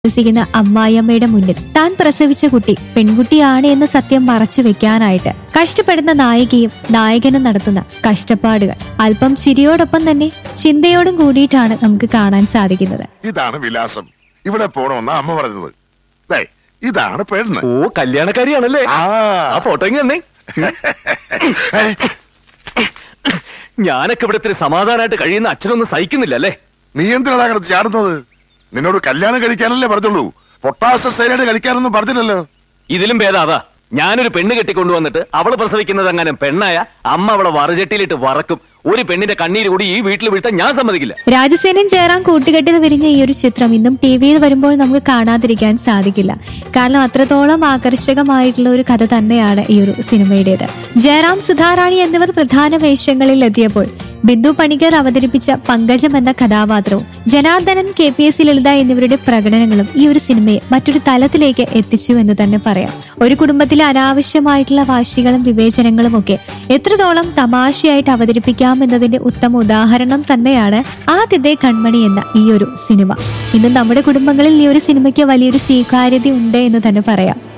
വിശ്വസിക്കുന്ന അമ്മായിയമ്മയുടെ മുന്നിൽ താൻ പ്രസവിച്ച കുട്ടി പെൺകുട്ടിയാണ് എന്ന സത്യം മറച്ചു വെക്കാനായിട്ട് കഷ്ടപ്പെടുന്ന നായികയും നായകനും നടത്തുന്ന കഷ്ടപ്പാടുകൾ അല്പം ചിരിയോടൊപ്പം തന്നെ ചിന്തയോടും കൂടിയിട്ടാണ് നമുക്ക് കാണാൻ സാധിക്കുന്നത് ഇതാണ് വിലാസം ഇവിടെ പോണമെന്നാ അമ്മ പറഞ്ഞത് ദേ, ഇതാണ് പെണ്ണ് ഓ കല്യാണക്കാരിയാണല്ലേ ആ ആ ഫോട്ടോ ഇങ്ങ് തന്നെ ഏ, ഞാനൊക്കെ ഇവിടെ ഇത്തിരി സമാധാനമായിട്ട് കഴിയുന്ന അച്ഛനൊന്നും സഹിക്കുന്നില്ല അല്ലേ നീ എന്തിനാ കിടന്ന് ചാടുന്നത് നിന്നോട് കല്യാണം കഴിക്കാനല്ലേ പറഞ്ഞുള്ളൂ പൊട്ടാസ സൈനൈഡ് കഴിക്കാനൊന്നും പറഞ്ഞില്ലല്ലോ ഇതിലും ഭേദം അതാ ഞാനൊരു പെണ്ണ് കെട്ടിക്കൊണ്ടുവന്നിട്ട് അവള് പ്രസവിക്കുന്നത് അങ്ങനെ പെണ്ണായ അമ്മ അവളെ വറചട്ടിയിലിട്ട് വറക്കും ഒരു പെണ്ണിന്റെ കണ്ണീര് കൂടി ഈ വീട്ടിൽ വീഴ്ത്താൻ ഞാൻ സമ്മതിക്കില്ല രാജസേനൻ ജയറാം കൂട്ടുകെട്ടിൽ വിരിഞ്ഞ ഈ ഒരു ചിത്രം ഇന്നും ടി വിയിൽ വരുമ്പോൾ നമുക്ക് കാണാതിരിക്കാൻ സാധിക്കില്ല കാരണം അത്രത്തോളം ആകർഷകമായിട്ടുള്ള ഒരു കഥ തന്നെയാണ് ഈ ഒരു സിനിമയുടേത് ജയറാം സുധാറാണി എന്നിവർ പ്രധാന വേഷങ്ങളിൽ എത്തിയപ്പോൾ ബിന്ദു പണിക്കർ അവതരിപ്പിച്ച പങ്കജം എന്ന കഥാപാത്രവും Janardhanan K P S Lalitha എന്നിവരുടെ പ്രകടനങ്ങളും ഈ ഒരു സിനിമയെ മറ്റൊരു തലത്തിലേക്ക് എത്തിച്ചു എന്ന് തന്നെ പറയാം ഒരു കുടുംബത്തിലെ അനാവശ്യമായിട്ടുള്ള വാശികളും വിവേചനങ്ങളും ഒക്കെ എത്രത്തോളം തമാശയായിട്ട് അവതരിപ്പിക്കാം എന്നതിന്റെ ഉത്തമ ഉദാഹരണം തന്നെയാണ് ആദ്യത്തെ കൺമണി എന്ന ഈ ഒരു സിനിമ ഇന്ന് നമ്മുടെ കുടുംബങ്ങളിൽ ഈ ഒരു സിനിമയ്ക്ക് വലിയൊരു സ്വീകാര്യത ഉണ്ട് എന്ന് തന്നെ പറയാം